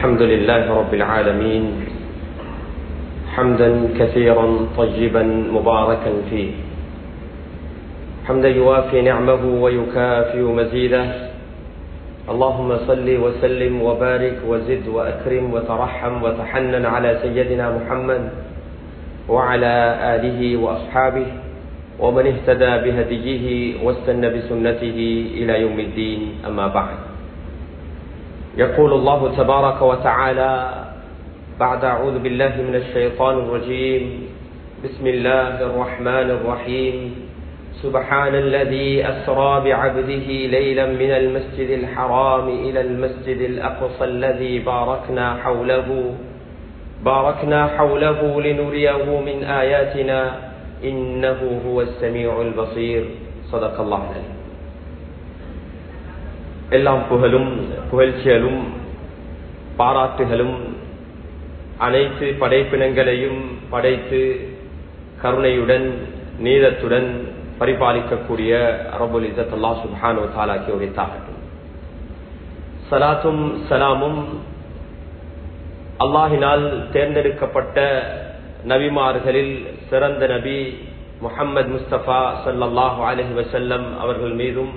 الحمد لله رب العالمين حمدا كثيرا طيبا مباركا فيه حمدا يوافي نعمه ويكافئ مزيده اللهم صل وسلم وبارك وزد واكرم وترحم وتحنن على سيدنا محمد وعلى اله واصحابه ومن اهتدى بهديه واستنى بسنته الى يوم الدين اما بعد يقول الله تبارك وتعالى بعد اعوذ بالله من الشيطان الرجيم بسم الله الرحمن الرحيم سبحان الذي اسرى بعبده ليلا من المسجد الحرام الى المسجد الاقصى الذي باركنا حوله باركنا حوله لنريه من اياتنا انه هو السميع البصير صدق الله العليم எல்லாம் புகழும் புகழ்ச்சியலும் பாராட்டுகளும் அனைத்து படைப்பினங்களையும் படைத்து கருணையுடன் நீதத்துடன் பரிபாலிக்கக்கூடிய அரபுல் இசத் அல்லா சுபானு தாலாக்கி உரைத்தாகட்டும் சலாத்தும் சலாமும் அல்லாஹினால் தேர்ந்தெடுக்கப்பட்ட நபிமார்களில் சிறந்த நபி முகம்மது முஸ்தபா சல்லாஹு அலஹி வசல்லம் அவர்கள் மீதும்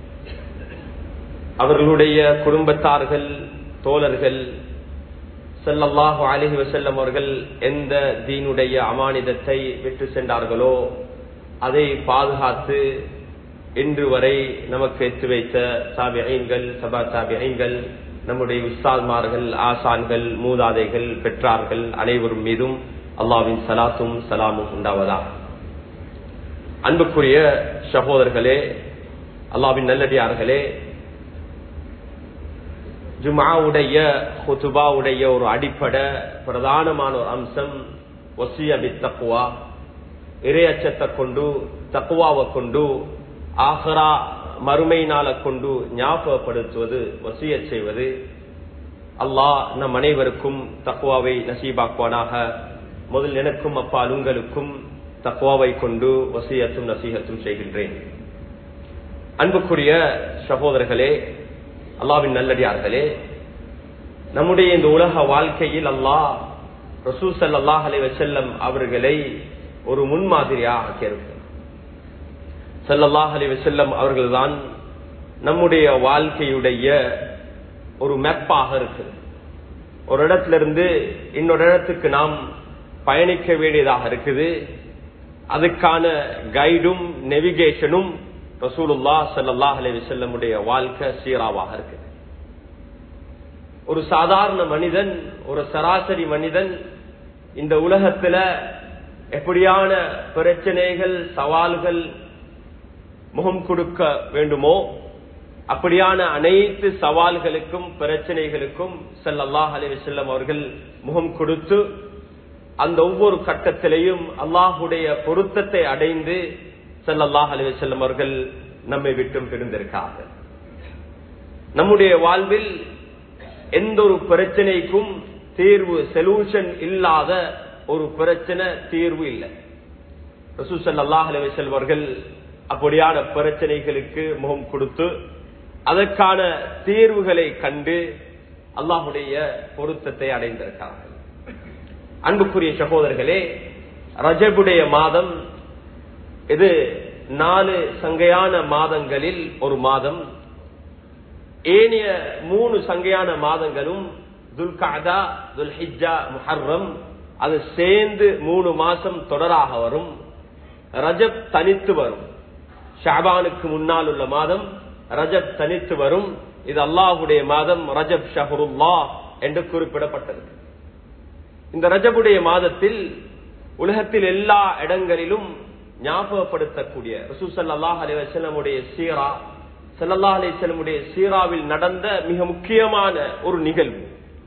அவர்களுடைய குடும்பத்தார்கள் தோழர்கள் செல்லல்லாஹு அலஹி வசல்லம் அவர்கள் எந்த தீனுடைய அமானிதத்தை விட்டு சென்றார்களோ அதை பாதுகாத்து இன்று வரை நமக்கு எத்து வைத்த சாபியங்கள் சபா சாபியங்கள் நம்முடைய உஸ்தாத்மார்கள் ஆசான்கள் மூதாதைகள் பெற்றார்கள் அனைவரும் மீதும் அல்லாவின் சலாத்தும் சலாமும் உண்டாவதா அன்புக்குரிய சகோதரர்களே அல்லாவின் நல்லடியார்களே ஜுமாவுடைய ஹுதுபாவுடைய ஒரு அடிப்படை பிரதானமான ஒரு அம்சம் ஒசியபி தக்குவா இரையச்சத்தை கொண்டு தக்குவாவை கொண்டு ஆஹரா மறுமை நாளை கொண்டு ஞாபகப்படுத்துவது வசிய செய்வது அல்லாஹ் நம் அனைவருக்கும் தக்குவாவை நசீபாக்குவானாக முதல் எனக்கும் அப்பால் உங்களுக்கும் தக்குவாவை கொண்டு வசியத்தும் நசீகத்தும் செய்கின்றேன் அன்புக்குரிய சகோதரர்களே அல்லாவின் நல்லடியார்களே நம்முடைய இந்த உலக வாழ்க்கையில் அல்லாஹ் ரசூசல் அல்லாஹ் அலை வசல்லம் அவர்களை ஒரு முன்மாதிரியாக ஆக்கியிருக்கிறார் சல்லல்லாஹ் அலி வசல்லம் அவர்கள்தான் நம்முடைய வாழ்க்கையுடைய ஒரு மெப்பாக இருக்குது ஒரு இடத்துல இருந்து இன்னொரு இடத்துக்கு நாம் பயணிக்க வேண்டியதாக இருக்குது அதுக்கான கைடும் நெவிகேஷனும் ரசூலுல்லா சல்லாஹ் அலி வசல்லமுடைய வாழ்க்கை சீராவாக இருக்குது ஒரு சாதாரண மனிதன் ஒரு சராசரி மனிதன் இந்த உலகத்துல எப்படியான பிரச்சனைகள் சவால்கள் முகம் கொடுக்க வேண்டுமோ அப்படியான அனைத்து சவால்களுக்கும் பிரச்சனைகளுக்கும் செல்லல்லாஹ் அலி செல்லம் அவர்கள் முகம் கொடுத்து அந்த ஒவ்வொரு கட்டத்திலையும் அல்லாஹுடைய பொருத்தத்தை அடைந்து செல்லல்லாஹ் அலி செல்லம் அவர்கள் நம்மை விட்டும் பிரிந்திருக்கார்கள் நம்முடைய வாழ்வில் எந்த ஒரு பிரச்சனைக்கும் தீர்வு சொல்யூஷன் இல்லாத ஒரு பிரச்சனை தீர்வு இல்லை ரசூசல்லாஹ் அலி செல்வர்கள் அப்படியான பிரச்சனைகளுக்கு முகம் கொடுத்து அதற்கான தீர்வுகளை கண்டு அல்லாஹுடைய பொருத்தத்தை அடைந்திருக்கிறார்கள் அன்புக்குரிய சகோதரர்களே ரஜபுடைய மாதம் இது நாலு சங்கையான மாதங்களில் ஒரு மாதம் ஏனைய மூணு சங்கையான மாதங்களும் துல்காதா துல்ஹிஜா முஹர்ரம் அது சேர்ந்து மூணு மாசம் தொடராக வரும் ரஜப் தனித்து வரும் ஷாபானுக்கு முன்னால் உள்ள மாதம் ரஜப் தனித்து வரும் இது அல்லாஹுடைய மாதம் ரஜப் ஷஹருல்லா என்று குறிப்பிடப்பட்டது இந்த ரஜபுடைய மாதத்தில் உலகத்தில் எல்லா இடங்களிலும் ஞாபகப்படுத்தக்கூடிய ரசூசல்லாஹ் அலிவசல்லமுடைய சீரா சல்லா அலிசல்லமுடைய சீராவில் நடந்த மிக முக்கியமான ஒரு நிகழ்வு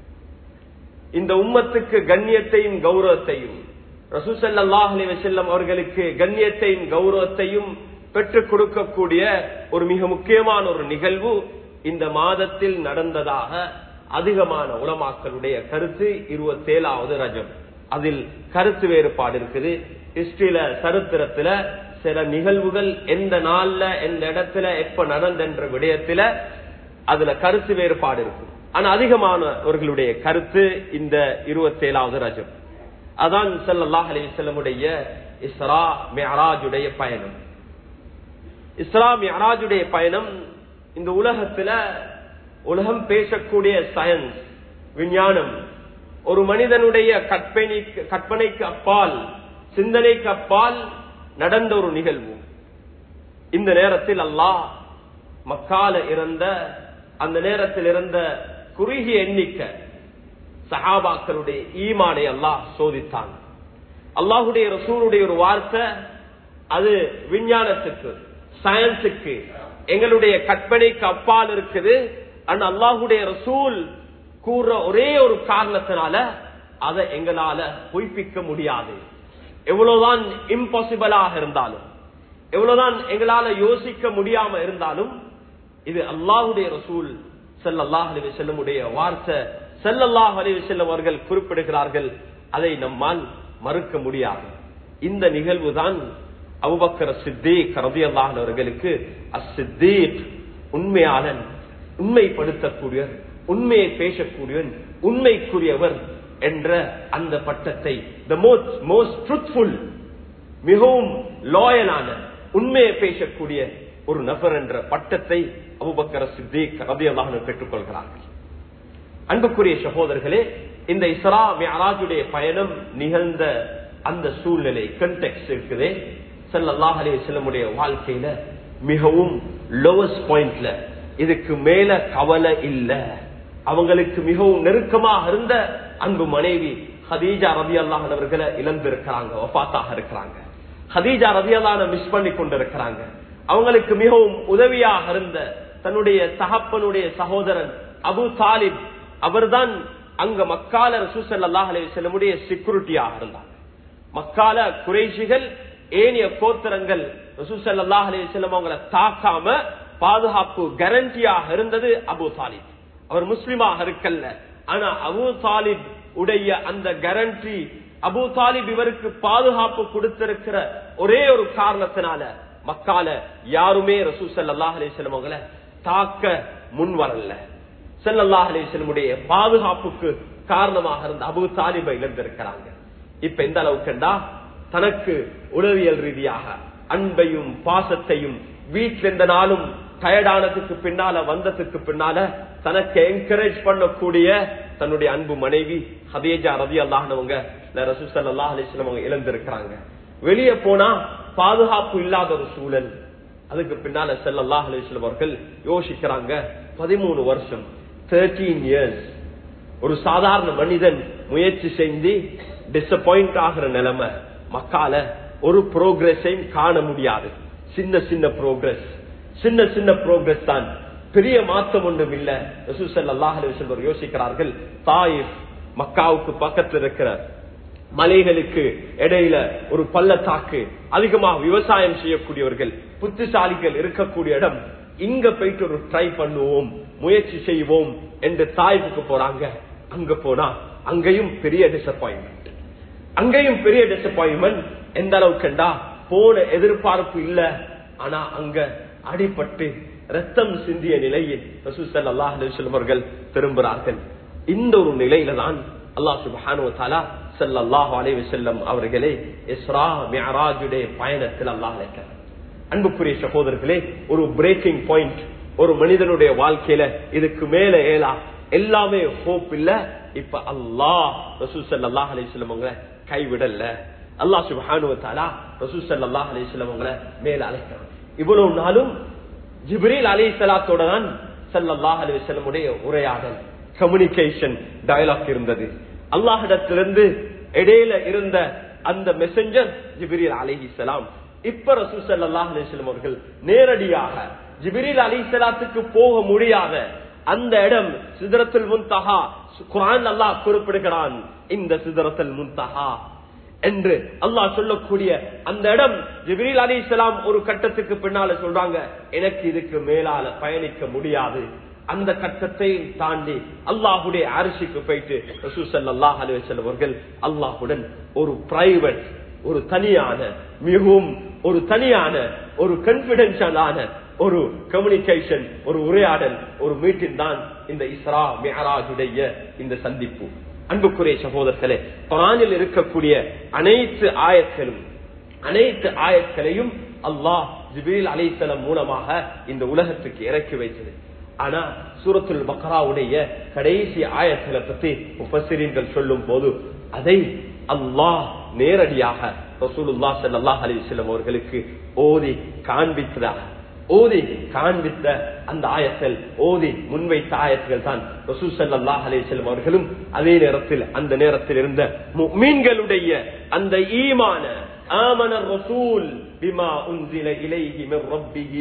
இந்த உம்மத்துக்கு கண்ணியத்தையும் கௌரவத்தையும் ரசூசல்லாஹ் அலிவசல்லம் அவர்களுக்கு கண்ணியத்தையும் கௌரவத்தையும் பெற்றுக் கொடுக்கக்கூடிய ஒரு மிக முக்கியமான ஒரு நிகழ்வு இந்த மாதத்தில் நடந்ததாக அதிகமான உலமாக்களுடைய கருத்து இருபத்தி ஏழாவது ரஜம் அதில் கருத்து வேறுபாடு இருக்குது ஹிஸ்டரியில சரித்திரத்துல சில நிகழ்வுகள் எந்த நாள்ல எந்த இடத்துல எப்ப நடந்தன்ற விடயத்துல அதுல கருத்து வேறுபாடு இருக்கும் ஆனா அதிகமானவர்களுடைய கருத்து இந்த இருபத்தி ஏழாவது ரஜம் அதான் சல்லாஹ் அலிசல்லமுடைய இஸ்ரா மியராஜுடைய பயணம் இஸ்ரா மியராஜுடைய பயணம் இந்த உலகத்துல உலகம் பேசக்கூடிய சயின்ஸ் விஞ்ஞானம் ஒரு மனிதனுடைய கற்பனை கற்பனைக்கு அப்பால் சிந்தனைக்கு அப்பால் நடந்த ஒரு நிகழ்வு இந்த நேரத்தில் அல்லாஹ் மக்கால இருந்த அந்த நேரத்தில் இருந்த குறுகிய எண்ணிக்கை சஹாபாக்களுடைய ஈமானை அல்லாஹ் சோதித்தான் அல்லாஹுடைய ரசூலுடைய ஒரு வார்த்தை அது விஞ்ஞானத்துக்கு சயின்ஸுக்கு எங்களுடைய கற்பனைக்கு அப்பால் இருக்குது ஆனா அல்லாஹுடைய ரசூல் கூற ஒரே ஒரு காரணத்தினால அதை எங்களால பொய்ப்பிக்க முடியாது எவ்வளவுதான் இம்பாசிபிளாக இருந்தாலும் எவ்வளவுதான் எங்களால யோசிக்க முடியாம இருந்தாலும் இது அல்லாஹுடைய ரசூல் செல்லல்லாஹ் அலி செல்லமுடைய வார்த்தை செல்லல்லாஹ் அலி செல்லம் அவர்கள் குறிப்பிடுகிறார்கள் அதை நம்மால் மறுக்க முடியாது இந்த நிகழ்வு தான் அபுபக்கர சித்தீக் ரதி அவர்களுக்கு அசித்தீக் உண்மையாளன் உண்மைப்படுத்தக்கூடியவர் உண்மையை பேசக்கூடியவன் உண்மைக்குரியவர் என்ற அந்த பட்டத்தை த மோஸ்ட் மோஸ்ட் ட்ரூத்ஃபுல் மிகவும் லாயலான உண்மையை பேசக்கூடிய ஒரு நபர் என்ற பட்டத்தை அபுபக்கர சித்திக் ரபி அல்லாஹ் பெற்றுக் கொள்கிறார்கள் அன்புக்குரிய சகோதரர்களே இந்த இஸ்ரா மியராஜுடைய பயணம் நிகழ்ந்த அந்த சூழ்நிலை கண்டெக்ட் இருக்குதே சல்லாஹ் அலி செல்லமுடைய வாழ்க்கையில மிகவும் லோவஸ்ட் பாயிண்ட்ல இதுக்கு மேல கவலை இல்ல அவங்களுக்கு மிகவும் நெருக்கமாக இருந்த அன்பு மனைவி ஹதீஜா ரவி அல்லாஹன் அவர்களை இழந்திருக்கிறாங்க ஒப்பாத்தாக இருக்கிறாங்க ஹதீஜா ரவி அல்லான மிஸ் பண்ணி கொண்டிருக்கிறாங்க அவங்களுக்கு மிகவும் உதவியாக இருந்த தன்னுடைய தகப்பனுடைய சகோதரன் அபு தாலிப் அவர்தான் அங்க மக்கால ரசூசல்லாஹ் அலி செல்லமுடைய செக்யூரிட்டியாக இருந்தாங்க மக்கால குறைஷிகள் ஏனிய கோத்திரங்கள் ரசூசல்லாஹ் அலி செல்லம் அவங்களை தாக்காம பாதுகாப்பு கேரண்டியாக இருந்தது அபு தாலிப் அவர் முஸ்லிமாக இருக்கல்ல ஆனா அபு தாலிப் உடைய அந்த கேரண்டி அபு தாலிப் இவருக்கு பாதுகாப்பு கொடுத்திருக்கிற ஒரே ஒரு காரணத்தினால மக்கால யாருமே ரசூ சல்லாஹ் அலிஸ்லம் அவங்களை தாக்க முன் வரல செல்லல்லாஹ் அலிஸ்லமுடைய பாதுகாப்புக்கு காரணமாக இருந்த அபு தாலிபை இழந்திருக்கிறாங்க இப்ப எந்த அளவுக்குண்டா தனக்கு உளவியல் ரீதியாக அன்பையும் பாசத்தையும் வீட்டில் எந்த நாளும் டயர்டானதுக்கு பின்னால வந்ததுக்கு பின்னால தனக்கு என்கரேஜ் பண்ணக்கூடிய தன்னுடைய அன்பு மனைவி ஹதேஜா ரவி அல்லாஹனவங்க ரசூசல்லா அலிஸ்லம் அவங்க இழந்திருக்கிறாங்க வெளியே போனா பாதுகாப்பு இல்லாத ஒரு சூழல் அதுக்கு பின்னால செல்லல்லாஹ் அலிஸ்லம் அவர்கள் யோசிக்கிறாங்க பதிமூணு வருஷம் தேர்டீன் இயர்ஸ் ஒரு சாதாரண மனிதன் முயற்சி செஞ்சு டிசப்பாயிண்ட் ஆகிற நிலைமை மக்கால ஒரு ப்ரோக்ரஸையும் காண முடியாது சின்ன சின்ன ப்ரோக்ரஸ் சின்ன சின்ன ப்ரோக்ரஸ் தான் பெரிய மாற்றம் ஒன்றும் இல்ல ரசூசல்லாஹ் அலிஸ்லம் யோசிக்கிறார்கள் தாயிப் மக்காவுக்கு பக்கத்தில் இருக்கிற மலைகளுக்கு இடையில ஒரு பள்ளத்தாக்கு அதிகமாக விவசாயம் செய்யக்கூடியவர்கள் புத்திசாலிகள் இருக்கக்கூடிய இடம் இங்க போயிட்டு ஒரு ட்ரை பண்ணுவோம் முயற்சி செய்வோம் என்று தாய்ப்புக்கு போறாங்க அங்க போனா அங்கேயும் பெரிய டிசப்பாயின்மெண்ட் அங்கேயும் பெரிய டிசப்பாயின்மெண்ட் எந்த அளவுக்குண்டா போன எதிர்பார்ப்பு இல்ல ஆனா அங்க அடிபட்டு ரத்தம் சிந்திய நிலையில் ரசூசல் அல்லாஹ் அவர்கள் திரும்புகிறார்கள் இந்த ஒரு நிலையில தான் அல்லாஹ் சுபானு தாலா சல்லாஹு அலைவு செல்லம் அவர்களே இஸ்ரா மியராஜுடைய பயணத்தில் அல்லாஹ் அழைக்கிறார் அன்புக்குரிய சகோதரர்களே ஒரு பிரேக்கிங் பாயிண்ட் ஒரு மனிதனுடைய வாழ்க்கையில இதுக்கு மேல ஏலா எல்லாமே ஹோப் இல்ல இப்ப அல்லாஹ் ரசூசல் அல்லாஹ் அலிஸ்லம் அவங்களை கைவிடல அல்லாஹ் சுபானு தாலா ரசூசல் அல்லாஹ் அலிஸ்லம் அவங்களை மேல அழைக்கிறான் இவ்வளவு நாளும் ஜிப்ரீல் அலி சலாத்தோட தான் சல்லாஹ் அலிவசல்லமுடைய உரையாடல் கம்யூனிகேஷன் டயலாக் இருந்தது அல்லாஹிடத்திலிருந்து இடையில இருந்த அந்த மெசஞ்சர் ஜிபிரில் அலிஹி சலாம் இப்ப ரசூசல் அல்லாஹ் அலிஸ்லம் அவர்கள் நேரடியாக ஜிபிரில் அலி சலாத்துக்கு போக முடியாத அந்த இடம் சிதறத்தில் முன்தகா குரான் அல்லாஹ் குறிப்பிடுகிறான் இந்த சிதறத்தில் முன்தகா என்று அல்லாஹ் சொல்லக்கூடிய அந்த இடம் ஜிபிரில் அலி இஸ்லாம் ஒரு கட்டத்துக்கு பின்னால சொல்றாங்க எனக்கு இதுக்கு மேலால பயணிக்க முடியாது அந்த கட்டத்தை தாண்டி அல்லாஹுடைய அரிசிக்கு போயிட்டு ரசூசல்லாஹ் அலுவலம் அவர்கள் அல்லாஹுடன் ஒரு பிரைவேட் ஒரு தனியான மிகவும் ஒரு தனியான ஒரு கன்பிடென்ஷியலான ஒரு கம்யூனிகேஷன் ஒரு உரையாடல் ஒரு மீட்டிங் தான் இந்த இஸ்ரா மிஹராஜுடைய இந்த சந்திப்பு அன்புக்குரிய சகோதரர்களே குரானில் இருக்கக்கூடிய அனைத்து ஆயத்களும் அனைத்து ஆயத்களையும் அல்லாஹ் ஜிபீல் அலைசலம் மூலமாக இந்த உலகத்துக்கு இறக்கி வைத்தது ஆனா சூரத்துல் பக்ராவுடைய கடைசி ஆயத்தில பத்தி முப்பசிரியர்கள் சொல்லும் போது அதை அல்லாஹ் நேரடியாக ரசூலுல்லா ஸல்லல்லாஹு அலைஹி வஸல்லம் அவர்களுக்கு ஓதி காண்பித்ததாக ஓதி காண்பித்த அந்த ஆயத்தில் ஓதி முன்வைத்த ஆயத்துகள் தான் ரசூல் ஸல்லல்லாஹு அலைஹி வஸல்லம் அவர்களும் அதே நேரத்தில் அந்த நேரத்தில் இருந்த முஃமின்களுடைய அந்த ஈமான آمن الرسول بما أنزل إليه من ربه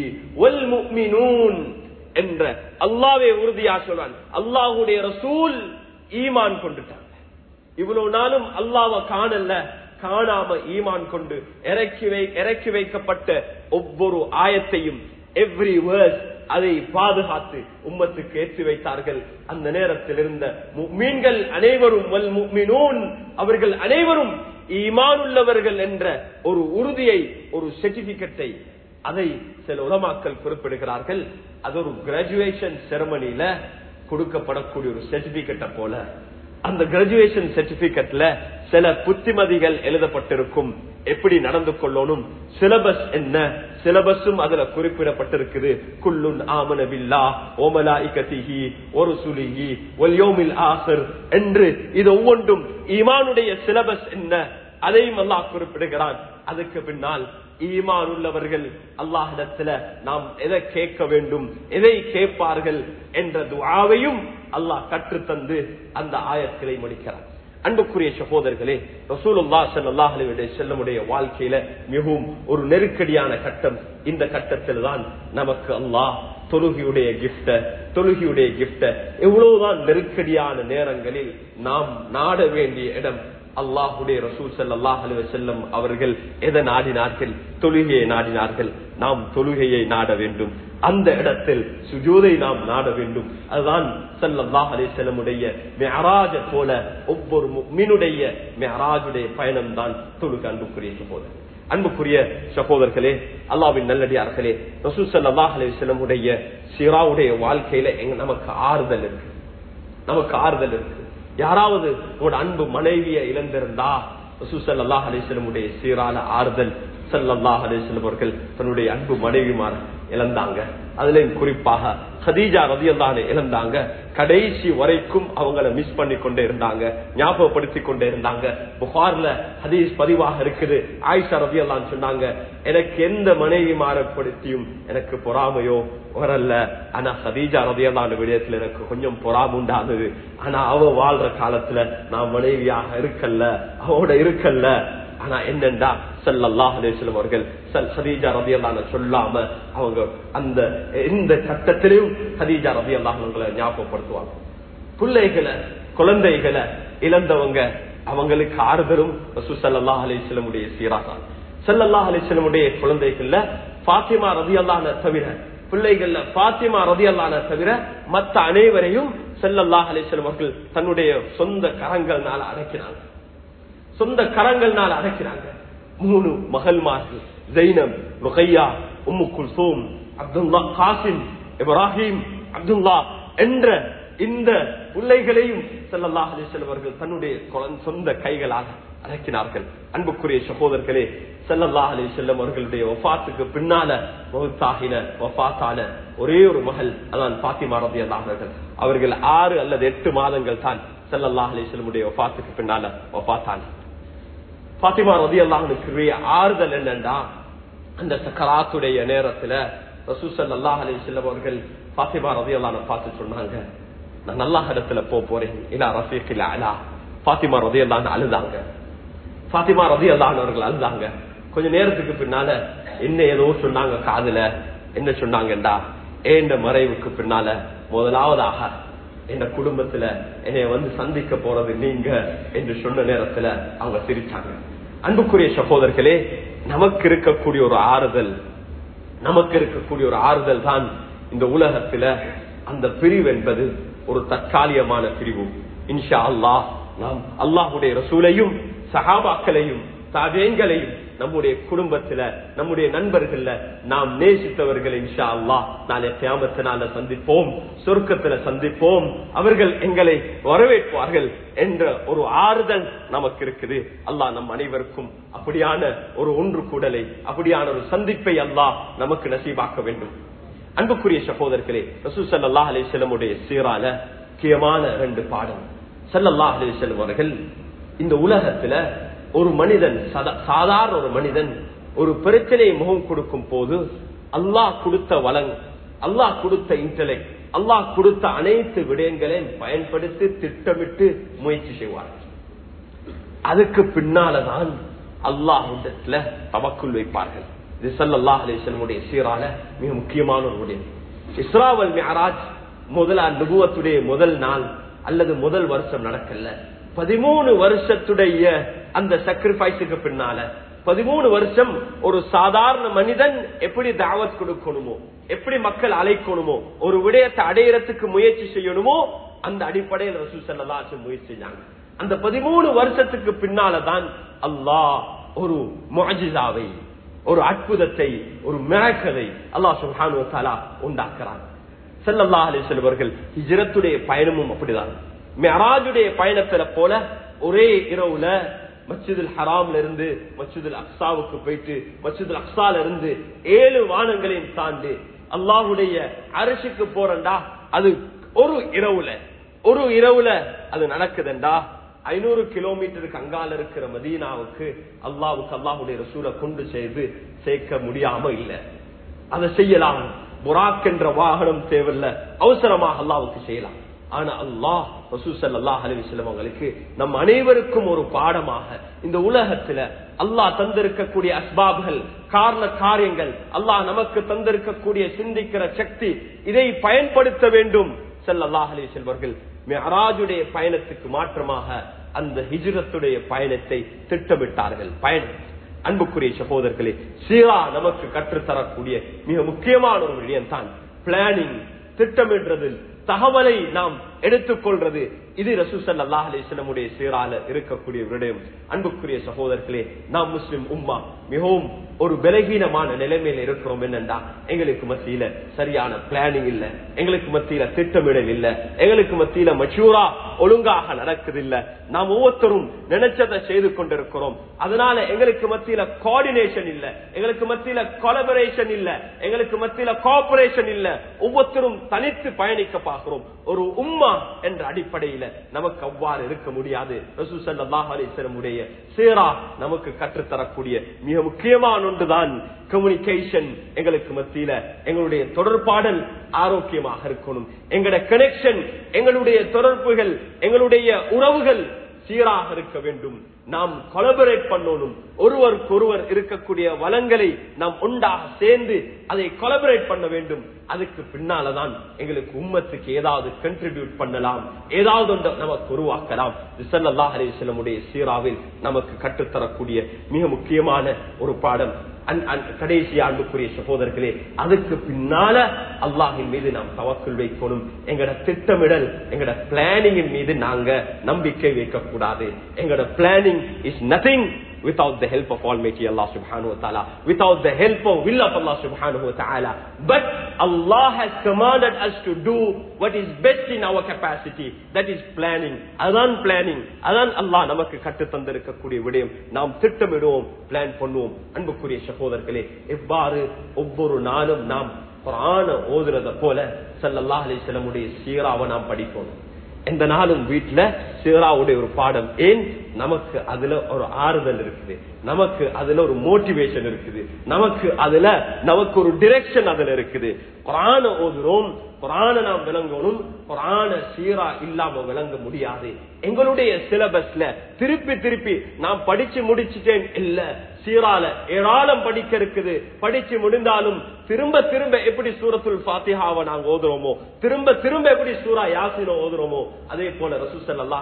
والمؤمنون என்ற அல்லாவே உறுதியா சொல்றான் அல்லாஹுடைய ரசூல் ஈமான் கொண்டுட்டாங்க இவ்வளவு நாளும் அல்லாவ காணல காணாம ஈமான் கொண்டு இறக்கி வை இறக்கி வைக்கப்பட்ட ஒவ்வொரு ஆயத்தையும் எவ்ரி வேர்ஸ் அதை பாதுகாத்து உம்மத்துக்கு ஏற்றி வைத்தார்கள் அந்த நேரத்தில் இருந்த மீன்கள் அனைவரும் வல் முஃமினூன் அவர்கள் அனைவரும் ஈமானுள்ளவர்கள் என்ற ஒரு உறுதியை ஒரு சர்டிபிகேட்டை அதை சில உலமாக்கள் குறிப்பிடுகிறார்கள் அது ஒரு கிராஜுவேஷன் செரமனில கொடுக்கப்படக்கூடிய ஒரு சர்டிபிகேட்டை போல அந்த கிராஜுவேஷன் சர்டிபிகேட்ல சில புத்திமதிகள் எழுதப்பட்டிருக்கும் எப்படி நடந்து கொள்ளணும் சிலபஸ் என்ன சிலபஸும் அதுல குறிப்பிடப்பட்டிருக்குது குல்லுன் ஆமன பில்லா ஓமலாஇகதிஹி ஒரு சுலிஹி ஒல்யோமில் ஆசர் என்று இது ஒவ்வொன்றும் ஈமானுடைய சிலபஸ் என்ன அதையும் அல்லாஹ் குறிப்பிடுகிறான் அதுக்கு பின்னால் ஈமான் உள்ளவர்கள் அல்லாஹிடத்துல நாம் எதை கேட்க வேண்டும் எதை கேட்பார்கள் என்ற துவாவையும் அல்லாஹ் கற்றுத்தந்து அந்த ஆயத்திலை முடிக்கிறார் அன்புக்குரிய சகோதரர்களே ரசூலுல்லா ஸல்லல்லாஹு அலைஹி வஸல்லமுடைய வாழ்க்கையில மிகவும் ஒரு நெருக்கடியான கட்டம் இந்த கட்டத்தில் தான் நமக்கு அல்லாஹ் தொழுகையுடைய கிஃப்ட தொழுகையுடைய கிஃப்ட எவ்வளவுதான் நெருக்கடியான நேரங்களில் நாம் நாட வேண்டிய இடம் அல்லாஹுடைய ரசூல் ஸல்லல்லாஹு அலைஹி வஸல்லம் அவர்கள் எதை நாடினார்கள் தொழுகையை நாடினார்கள் நாம் தொழுகையை நாட வேண்டும் அந்த இடத்தில் சுஜூதை நாம் நாட வேண்டும் அதுதான் ஸல்லல்லாஹு அலைஹி வஸல்லமுடைய மிஅராஜ போல ஒவ்வொரு முஃமினுடைய மிஅராஜுடைய பயணம் தான் தொழுகை அன்புக்குரிய சகோதரர் அன்புக்குரிய சகோதரர்களே அல்லாவின் நல்லடியார்களே ரசூல் ஸல்லல்லாஹு அலைஹி வஸல்லமுடைய சிராவுடைய வாழ்க்கையில எங்க நமக்கு ஆறுதல் இருக்கு நமக்கு ஆறுதல் இருக்கு யாராவது உங்களோட அன்பு மனைவியை இழந்திருந்தா ரசூசல்லாஹ் அலிஸ்லமுடைய சீரான ஆறுதல் சல்லாஹ் அலிஸ்லம் அவர்கள் தன்னுடைய அன்பு மனைவிமார இழந்தாங்க அதுலயும் குறிப்பாக ஹதீஜா ரதி இழந்தாங்க கடைசி வரைக்கும் அவங்கள மிஸ் பண்ணி கொண்டே இருந்தாங்க ஞாபகப்படுத்தி கொண்டே இருந்தாங்க புகார்ல ஹதீஸ் பதிவாக இருக்குது ஆயிஷா ரதி சொன்னாங்க எனக்கு எந்த மனைவி மாறப்படுத்தியும் எனக்கு பொறாமையோ வரல ஆனா ஹதீஜா ரதியல்லான விடயத்துல எனக்கு கொஞ்சம் பொறாம உண்டானது ஆனா அவ வாழ்ற காலத்துல நான் மனைவியாக இருக்கல்ல அவட இருக்கல்ல ஆனா என்னண்டா சல்லாஹ் அலிஸ்லம் அவர்கள் ஹதீஜா ரதி அல்லான சொல்லாம அவங்க அந்த எந்த கட்டத்திலையும் ஹதீஜா ரதி அல்லாஹங்களை ஞாபகப்படுத்துவாங்க பிள்ளைகளை குழந்தைகளை இழந்தவங்க அவங்களுக்கு ஆறுதலும் சல்லாஹ் அலிஸ்லமுடைய சீராதான் சல்லல்லாஹ் அலிஸ்லமுடைய குழந்தைகள்ல பாத்திமா ரதி அல்லான தவிர பிள்ளைகள்ல பாத்திமா ரதி அல்லான தவிர மத்த அனைவரையும் செல்லல்லாஹ் அலிஸ்லம் அவர்கள் தன்னுடைய சொந்த கரங்கள்னால அடக்கினாங்க சொந்த கரங்கள்னால அடக்கிறாங்க மூணு மகள்மார்கள் ஜெய்னம் ருகையா உம்மு குல்சூம் அப்துல்லா காசிம் இப்ராஹிம் அப்துல்லா என்ற இந்த பிள்ளைகளையும் செல்லல்லாஹ் அலிஸ்லம் அவர்கள் தன்னுடைய சொந்த கைகளாக அடக்கினார்கள் அன்புக்குரிய சகோதரர்களே செல்லல்லா அலி செல்லம் அவர்களுடைய ஒஃபாத்துக்கு பின்னால வகுத்தாகின ஒஃபாத்தான ஒரே ஒரு மகள் அதான் பாத்திமா ரதி அல்லாஹர்கள் அவர்கள் ஆறு அல்லது எட்டு மாதங்கள் தான் செல்லல்லா அலி செல்லமுடைய ஒஃபாத்துக்கு பின்னால ஒஃபாத்தான பாத்திமா ரதி அல்லாஹனுக்கு ஆறுதல் என்னண்டா அந்த சக்கராத்துடைய நேரத்துல ரசூசல் அல்லாஹ் அலி செல்லம் அவர்கள் பாத்திமா ரதி அல்லான பார்த்து சொன்னாங்க நான் நல்லா இடத்துல போக போறேன் இல்ல ரஃபீக் அலா பாத்திமா ரதி அல்லான்னு அழுதாங்க பாத்திமா ரதி அல்லானவர்கள் அழுதாங்க கொஞ்ச நேரத்துக்கு பின்னால என்ன ஏதோ சொன்னாங்க காதுல என்ன சொன்னாங்கடா ஏண்ட மறைவுக்கு பின்னால முதலாவதாக என் குடும்பத்துல என்னைய வந்து சந்திக்க போறது நீங்க என்று சொன்ன நேரத்துல அவங்க சிரிச்சாங்க அன்புக்குரிய சகோதரர்களே நமக்கு இருக்கக்கூடிய ஒரு ஆறுதல் நமக்கு இருக்கக்கூடிய ஒரு ஆறுதல் தான் இந்த உலகத்துல அந்த பிரிவு என்பது ஒரு தற்காலிகமான பிரிவு இன்ஷா அல்லாஹ் நாம் அல்லாஹுடைய ரசூலையும் சஹாபாக்களையும் தாஜேங்களையும் நம்முடைய குடும்பத்துல நம்முடைய நண்பர்கள்ல நாம் நேசித்தவர்கள் இன்ஷா அல்லாஹ் நாளை கியாமத்தினால சந்திப்போம் சொர்க்கத்துல சந்திப்போம் அவர்கள் எங்களை வரவேற்பார்கள் என்ற ஒரு ஆறுதல் நமக்கு இருக்குது அல்லாஹ் நம் அனைவருக்கும் அப்படியான ஒரு ஒன்று கூடலை அப்படியான ஒரு சந்திப்பை அல்லாஹ் நமக்கு நசீபாக்க வேண்டும் அன்புக்குரிய சகோதரர்களே ரசூ சல்லா அலிசல்லமுடைய சீரால முக்கியமான ரெண்டு பாடம் சல்லல்லா அலிசல்லம் அவர்கள் இந்த உலகத்துல ஒரு மனிதன் சதா- சாதாரண ஒரு மனிதன் ஒரு பிரச்சனையை முகம் கொடுக்கும் போது அல்லாஹ் கொடுத்த வளங் அல்லாஹ் கொடுத்த இன்டலெக்ட் அல்லாஹ் கொடுத்த அனைத்து விடயங்களையும் பயன்படுத்தி திட்டமிட்டு முயற்சி செய்வார்கள் அதுக்கு பின்னாலதான் அல்லாஹ்விடத்துல தவக்குள் வைப்பார்கள் இது ஸல்லல்லாஹு அலைஹி வஸல்லமுடைய சீரான மிக முக்கியமான ஒரு விடயம் இஸ்ராவல் மிஅராஜ் முதல் நுபுவத்துடைய முதல் நாள் அல்லது முதல் வருஷம் நடக்கல பதிமூணு வருஷத்துடைய அந்த சாக்ரிஃபைஸுக்கு பின்னால பதிமூணு வருஷம் ஒரு சாதாரண மனிதன் எப்படி தாவத் கொடுக்கணுமோ எப்படி மக்கள் அழைக்கணுமோ ஒரு விடயத்தை அடையறதுக்கு முயற்சி செய்யணுமோ அந்த அடிப்படையில் ரசூல் ஸல்லல்லாஹு அலைஹி வஸல்லம் முயற்சி செஞ்சாங்க அந்த பதிமூணு வருஷத்துக்கு பின்னாலதான் அல்லாஹ் ஒரு முஅஜிசாவை ஒரு அற்புதத்தை ஒரு மிராக்கலை அல்லாஹ் சுப்ஹானஹு வ தஆலா உண்டாக்குறான் ஸல்லல்லாஹு அலைஹி வஸல்லம் அவர்கள் ஹிஜ்ரத்துடைய பயணமும் அப்படிதான் மிஅராஜுடைய பயணத்துல போல ஒரே இரவுல மஸ்ஜிதுல் ஹராம்ல இருந்து மஸ்ஜிதுல் அக்ஸாவுக்கு போயிட்டு மஸ்ஜிதுல் அக்ஸால இருந்து ஏழு வானங்களையும் தாண்டி அல்லாஹ்வுடைய அரசுக்கு போறண்டா அது ஒரு இரவுல ஒரு இரவுல அது நடக்குதுண்டா ஐநூறு கிலோமீட்டருக்கு அங்கால இருக்கிற மதீனாவுக்கு அல்லாவுக்கு அல்லாஹுடைய ரசூலை கொண்டு செய்து சேர்க்க முடியாம இல்ல அதை செய்யலாம் புராக் என்ற வாகனம் தேவையில்ல அவசரமாக அல்லாவுக்கு செய்யலாம் ஆனா அல்லாஹ் ரசூசல் அல்லாஹ் அலிவசலம் அவங்களுக்கு நம் அனைவருக்கும் ஒரு பாடமாக இந்த உலகத்துல அல்லாஹ் தந்திருக்கக்கூடிய அஸ்பாப்கள் காரண காரியங்கள் அல்லாஹ் நமக்கு தந்திருக்கக்கூடிய சிந்திக்கிற சக்தி இதை பயன்படுத்த வேண்டும் செல்லல்லாஹ் அலி செல்வர்கள் மெஹராஜுடைய பயணத்துக்கு மாற்றமாக அந்த ஹிஜ்ரத்துடைய பயணத்தை திட்டமிட்டார்கள் பயணம் அன்புக்குரிய சகோதரர்களே சீரா நமக்கு கற்றுத்தரக்கூடிய மிக முக்கியமான ஒரு விடயம் தான் பிளானிங் திட்டமிடுறதில் தகவலை நாம் எடுத்துக்கொள்றது இது ரசூசல் அல்லாஹ் அலிஸ்லமுடைய சீரால இருக்கக்கூடிய விடயம் அன்புக்குரிய சகோதரர்களே நாம் முஸ்லிம் உம்மா மிகவும் ஒரு பலகீனமான நிலைமையில இருக்கிறோம் என்னண்டா எங்களுக்கு மத்தியில சரியான பிளானிங் இல்ல எங்களுக்கு மத்தியில திட்டமிடல் இல்ல எங்களுக்கு மத்தியில மச்சூரா ஒழுங்காக நடக்குது இல்ல நாம் ஒவ்வொருத்தரும் நினைச்சதை செய்து கொண்டிருக்கிறோம் அதனால எங்களுக்கு மத்தியில கோஆர்டினேஷன் இல்ல எங்களுக்கு மத்தியில கொலபரேஷன் இல்ல எங்களுக்கு மத்தியில கோஆபரேஷன் இல்ல ஒவ்வொருத்தரும் தனித்து பயணிக்க பார்க்கிறோம் ஒரு உம்மா என்ற அடிப்படையில நமக்கு அவ்வாறு இருக்க முடியாது ரசூசல்லாஹுடைய சேரா நமக்கு கற்றுத்தரக்கூடிய மிக முக்கியமான ஒன்றுதான் கம்யூனிகேஷன் எங்களுக்கு மத்தியில எங்களுடைய தொடர்பாடல் ஆரோக்கியமாக இருக்கணும் எங்களுடைய கனெக்ஷன் எங்களுடைய தொடர்புகள் எங்களுடைய உறவுகள் சீராக இருக்க வேண்டும் நாம் கொலபரேட் பண்ணணும் ஒருவருக்கு ஒருவர் இருக்கக்கூடிய வளங்களை நாம் ஒன்றாக சேர்ந்து அதை கொலபரேட் பண்ண வேண்டும் அதுக்கு பின்னாலதான் எங்களுக்கு உம்மத்துக்கு ஏதாவது கண்ட்ரிபியூட் பண்ணலாம் ஏதாவது ஒன்றை நமக்கு உருவாக்கலாம் ரிசல்லாஹ் அலிஸ்லமுடைய சீராவில் நமக்கு கற்றுத்தரக்கூடிய மிக முக்கியமான ஒரு பாடம் அன்- அன்- கடைசி ஆண்டுக்குரிய சகோதரர்களே அதுக்கு பின்னால அல்லாஹின் மீது நாம் தவக்குள் வைக்கணும் எங்கட திட்டமிடல் எங்கட பிளானிங்கின் மீது நாங்க நம்பிக்கை வைக்க கூடாது எங்கட planning is nothing without the help of Almighty Allah subhanahu wa ta'ala, without the help or will of Allah subhanahu wa ta'ala. But Allah has commanded us to do what is best in our capacity. That is planning. அதான் planning அதான் அல்லாஹ் நமக்கு கட்டு தந்திருக்கக்கூடிய விடயம் நாம் திட்டமிடுவோம் plan பண்ணுவோம் அன்புக்குரிய சகோதரர்களே எவ்வாறு ஒவ்வொரு நாளும் நாம் குரான ஓதுறத போல ஸல்லல்லாஹு அலைஹி வஸல்லமுடைய சீராவை நாம் படிக்கணும் எந்த நாளும் வீட்டுல சீராவுடைய ஒரு பாடம் ஏன் நமக்கு அதுல ஒரு ஆறுதல் இருக்குது நமக்கு அதுல ஒரு மோட்டிவேஷன் இருக்குது நமக்கு அதுல நமக்கு ஒரு டிரெக்ஷன் அதுல இருக்குது குரான ஓதுறோம் குரான நாம் விளங்கணும் குரான சீரா இல்லாம விளங்க முடியாது எங்களுடைய சிலபஸ்ல திருப்பி திருப்பி நான் படிச்சு முடிச்சிட்டேன் இல்ல சீரால ஏராளம் படிக்க இருக்குது படிச்சு முடிந்தாலும் திரும்ப திரும்ப எப்படி சூரத்துல் ஃபாத்திஹாவை நாங்க ஓதுறோமோ திரும்ப திரும்ப எப்படி சூரா யாசினோ ஓதுறோமோ அதே போல ரசூசல் அல்லாஹ்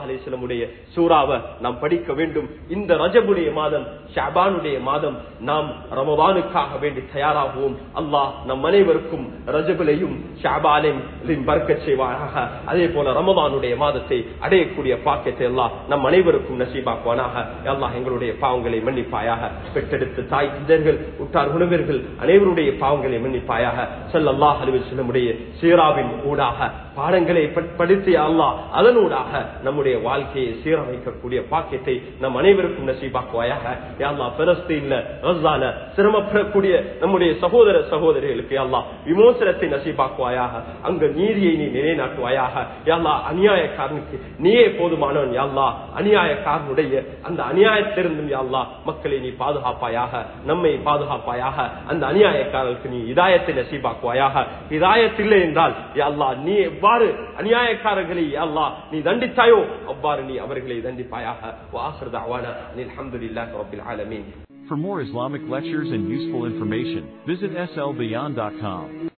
அலிஸ்லமுடைய சூறாவை நாம் படிக்க வேண்டும் இந்த ரஜபுடைய மாதம் ஷாபானுடைய மாதம் நாம் ரமவானுக்காக வேண்டி தயாராகுவோம் அல்லாஹ் நம் அனைவருக்கும் ரஜபுலையும் ஷாபாலையும் பறக்க செய்வாராக அதே போல ரமவானுடைய மாதத்தை அடையக்கூடிய பாக்கியத்தை எல்லாம் நம் அனைவருக்கும் நசீபாக்குவானாக அல்லாஹ் எங்களுடைய பாவங்களை மன்னிப்பாயாக பெற்றெடுத்த தாய் இதர்கள் உற்றார் உணவர்கள் அனைவருடைய பாவங்களை மன்னிப்பாயாக செல்லல்லாஹ் அலுவல் செல்லமுடைய சீராவின் ஊடாக பாடங்களை படித்து அல்லாஹ் அதனூடாக நம்முடைய வாழ்க்கையை சீரமைக்கக்கூடிய பாக்கியத்தை நம் அனைவருக்கும் நசீபாக்குவாயாக அல்லாஹ் பெலஸ்தீன்ல ரஸ்ஸால சிரமப்படக்கூடிய நம்முடைய சகோதர சகோதரிகளுக்கு அல்லாஹ் விமோசனத்தை நசீபாக்குவாயாக அங்க நீதியை நீ நிலைநாட்டுவாயாக யாழ்லா அநியாயக்காரனுக்கு நீயே போதுமானவன் யாழ்லா அநியாயக்காரனுடைய அந்த அநியாயத்திலிருந்தும் யாழ்லா மக்களை நீ பாதுகாப்பாயாக நம்மை பாதுகாப்பாயாக அந்த அநியாயக்காரர்களுக்கு நீ இதாயத்தை நசீபாக்குவாயாக இதாயத்தில்லை என்றால் யாழ்லா நீ எவ்வாறு அநியாயக்காரர்களை யாழ்லா நீ தண்டித்தாயோ அவ்வாறு நீ அவர்களை தண்டிப்பாயாக வாஹர் அவானா அல்ஹம்துலில்லாஹி ரப்பில் ஆலமீன் For more Islamic lectures and useful information, visit slbeyond.com.